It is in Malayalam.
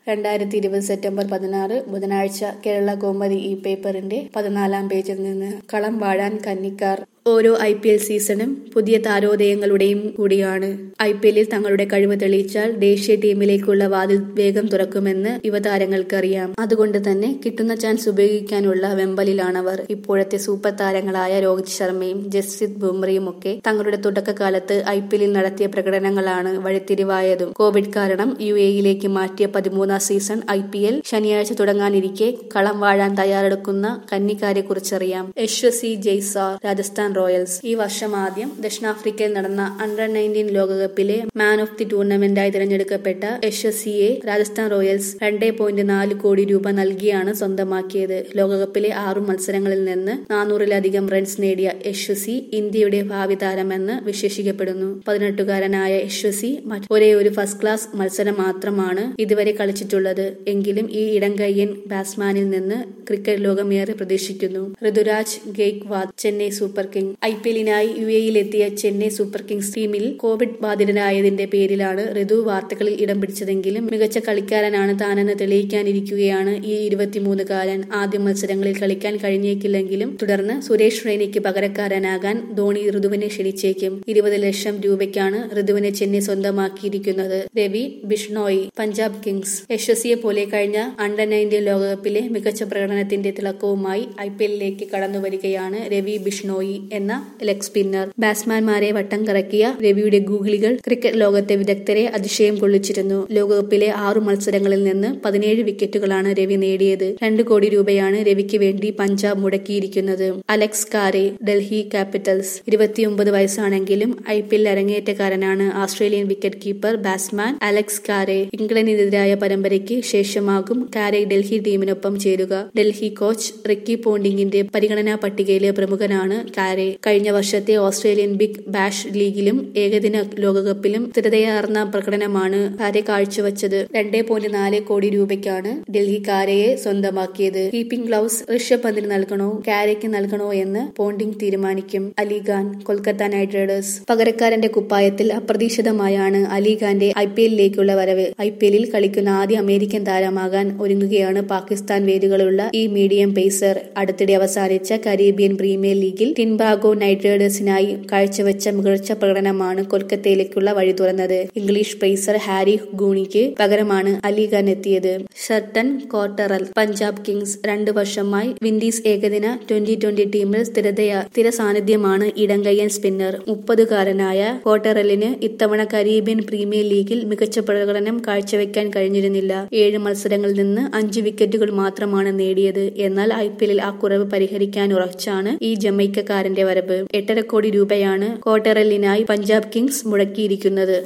രണ്ടായിരത്തി ഇരുപത് സെപ്റ്റംബർ പതിനാറ് ബുധനാഴ്ച കേരള കോമതി ഈ പേപ്പറിന്റെ പതിനാലാം പേജിൽ നിന്ന് കളം വാഴാൻ കന്നിക്കാർ ഓരോ ഐ പി എൽ സീസണും പുതിയ താരോദയങ്ങളുടെയും കൂടിയാണ് ഐ പി എല്ലിൽ തങ്ങളുടെ കഴിവ് തെളിയിച്ചാൽ ദേശീയ ടീമിലേക്കുള്ള വാതിൽ വേഗം തുറക്കുമെന്ന് യുവതാരങ്ങൾക്കറിയാം അതുകൊണ്ട് തന്നെ കിട്ടുന്ന ചാൻസ് ഉപയോഗിക്കാനുള്ള വെമ്പലിലാണവർ ഇപ്പോഴത്തെ സൂപ്പർ താരങ്ങളായ രോഹിത് ശർമ്മയും ജസ്പ്രീത് ബുംറയും ഒക്കെ തങ്ങളുടെ തുടക്കകാലത്ത് ഐ പി എല്ലിൽ നടത്തിയ പ്രകടനങ്ങളാണ് വഴിത്തിരിവായതും കോവിഡ് കാരണം യു എയിലേക്ക് മാറ്റിയ പതിമൂന്നാം സീസൺ ഐ പി എൽ ശനിയാഴ്ച തുടങ്ങാനിരിക്കെ കളം വാഴാൻ തയ്യാറെടുക്കുന്ന കന്നിക്കാരെ കുറിച്ചറിയാം യശ്വസി ജയ്സാർ രാജസ്ഥാൻ റോയൽസ് ഈ വർഷം ആദ്യം ദക്ഷിണാഫ്രിക്കയിൽ നടന്ന അണ്ടർ നയൻറ്റീൻ ലോകകപ്പിലെ മാൻ ഓഫ് ദി ടൂർണമെന്റായി തിരഞ്ഞെടുക്കപ്പെട്ട യശസ്വിയെ രാജസ്ഥാൻ റോയൽസ് രണ്ടേ പോയിന്റ് നാല് കോടി രൂപ നൽകിയാണ് സ്വന്തമാക്കിയത് ലോകകപ്പിലെ ആറു മത്സരങ്ങളിൽ നിന്ന് നാനൂറിലധികം റൺസ് നേടിയ യശസ്വി ഇന്ത്യയുടെ ഭാവി താരമെന്ന് വിശേഷിക്കപ്പെടുന്നു പതിനെട്ടുകാരനായ യശസ്വി ഒരേ ഒരു ഫസ്റ്റ് ക്ലാസ് മത്സരം മാത്രമാണ് ഇതുവരെ കളിച്ചിട്ടുള്ളത് എങ്കിലും ഈ ഇടംകയ്യൻ ബാറ്റ്സ്മാനിൽ നിന്ന് ക്രിക്കറ്റ് ലോകം ഏറെ പ്രതീക്ഷിക്കുന്നു Ruturaj Gaikwad Chennai super kings I P എല്ലിനായി യു എയിലെത്തിയ ചെന്നൈ സൂപ്പർ കിങ്സ് ടീമിൽ കോവിഡ് ബാധിതനായതിന്റെ പേരിലാണ് ഋതു വാർത്തകളിൽ ഇടം പിടിച്ചതെങ്കിലും മികച്ച കളിക്കാരനാണ് താനെന്ന് തെളിയിക്കാനിരിക്കുകയാണ് ഈ ഇരുപത്തിമൂന്നുകാരൻ ആദ്യ മത്സരങ്ങളിൽ കളിക്കാൻ കഴിഞ്ഞേക്കില്ലെങ്കിലും തുടർന്ന് സുരേഷ് റെയ്നയ്ക്ക് പകരക്കാരനാകാൻ ധോണി ഋതുവിനെ ക്ഷണിച്ചേക്കും ഇരുപത് ലക്ഷം രൂപയ്ക്കാണ് ഋതുവിനെ ചെന്നൈ സ്വന്തമാക്കിയിരിക്കുന്നത് രവി ബിഷ്ണോയി പഞ്ചാബ് കിങ്സ് യശസ്വിയെ പോലെ കഴിഞ്ഞ അണ്ടർ നയൻറ്റീൻ ലോകകപ്പിലെ മികച്ച പ്രകടനത്തിന്റെ തിളക്കവുമായി ഐ പി എല്ലിലേക്ക് കടന്നുവരികയാണ് രവി ബിഷ്ണോയി എന്ന ലെഗ് സ്പിന്നർ ബാറ്റ്സ്മാൻമാരെ വട്ടം കറക്കിയ രവിയുടെ ഗൂഗിളികൾ ക്രിക്കറ്റ് ലോകത്തെ വിദഗ്ധരെ അതിശയം കൊള്ളിച്ചിരുന്നു ലോകകപ്പിലെ ആറു മത്സരങ്ങളിൽ നിന്ന് പതിനേഴ് വിക്കറ്റുകളാണ് രവി നേടിയത് രണ്ട് കോടി രൂപയാണ് രവിക്ക് വേണ്ടി പഞ്ചാബ് മുടക്കിയിരിക്കുന്നത് അലക്സ് കാരെ ഡൽഹി ക്യാപിറ്റൽസ് ഇരുപത്തിയൊമ്പത് വയസ്സാണെങ്കിലും ഐ പി എൽ അരങ്ങേറ്റക്കാരനാണ് Australian wicket keeper batsman Alex Carey ഇംഗ്ലണ്ടിനെതിരായ പരമ്പരയ്ക്ക് ശേഷമാകും കാരെ ഡൽഹി ടീമിനൊപ്പം ചേരുക ഡൽഹി കോച്ച് റിക്കി പോണ്ടിങ്ങിന്റെ പരിഗണനാ പട്ടികയിലെ പ്രമുഖനാണ് കാരെ കഴിഞ്ഞ വർഷത്തെ ഓസ്ട്രേലിയൻ ബിഗ് ബാഷ് ലീഗിലും ഏകദിന ലോകകപ്പിലും സ്ഥിരതയാർന്ന പ്രകടനമാണ് കാരെ കാഴ്ചവെച്ചത് രണ്ടേ പോയിന്റ് നാല് കോടി രൂപയ്ക്കാണ് ഡൽഹി കാരയെ സ്വന്തമാക്കിയത് കീപ്പിംഗ് ഗ്ലൗസ് ഋഷഭ് പന്തിന് നൽകണോ കാരയ്ക്ക് നൽകണോ എന്ന് പോണ്ടിംഗ് തീരുമാനിക്കും അലിഖാൻ കൊൽക്കത്ത നൈറ്റ് റൈഡേഴ്സ് പകരക്കാരന്റെ കുപ്പായത്തിൽ അപ്രതീക്ഷിതമായാണ് അലിഖാന്റെ ഐ പി എല്ലിലേക്കുള്ള വരവ് ഐ പി എല്ലിൽ കളിക്കുന്ന ആദ്യ അമേരിക്കൻ താരമാകാൻ ഒരുങ്ങുകയാണ് പാകിസ്ഥാൻ വേരുകളുള്ള ഈ മീഡിയം പേസർ അടുത്തിടെ അവസാനിച്ച കരീബിയൻ പ്രീമിയർ ലീഗിൽ ടിൻബാഗോ നൈറ്റ് റൈഡേഴ്സിനായി കാഴ്ചവെച്ച മികച്ച പ്രകടനമാണ് കൊൽക്കത്തയിലേക്കുള്ള വഴി തുറന്നത് ഇംഗ്ലീഷ് പേസർ ഹാരി ഗൂണിക്ക് പകരമാണ് അലിഖാൻ എത്തിയത് ഷർട്ടൺ കോട്ടറൽ പഞ്ചാബ് കിങ്സ് രണ്ടു വർഷമായി വിൻഡീസ് ഏകദിന ട്വന്റി ട്വന്റി ടീമിൽ സ്ഥിരതയ സ്ഥിര സാന്നിധ്യമാണ് ഇടങ്കയ്യൻ സ്പിന്നർ മുപ്പതുകാരനായ കോട്ടറലിന് ഇത്തവണ കരീബിയൻ പ്രീമിയർ ലീഗിൽ മികച്ച പ്രകടനം കാഴ്ചവെക്കാൻ കഴിഞ്ഞിരുന്നില്ല ഏഴ് മത്സരങ്ങളിൽ നിന്ന് അഞ്ച് വിക്കറ്റുകൾ മാത്രമാണ് നേടിയത് എന്നാൽ ഐ പി എല്ലിൽ ആ കുറവ് പരിഹരിക്കാൻ ഉറച്ചാണ് ഈ ജമൈക്കക്കാരന്റെ വരവ് എട്ടര കോടി രൂപയാണ് കോട്ടറലിനായി പഞ്ചാബ് കിങ്സ് മുടക്കിയിരിക്കുന്നത്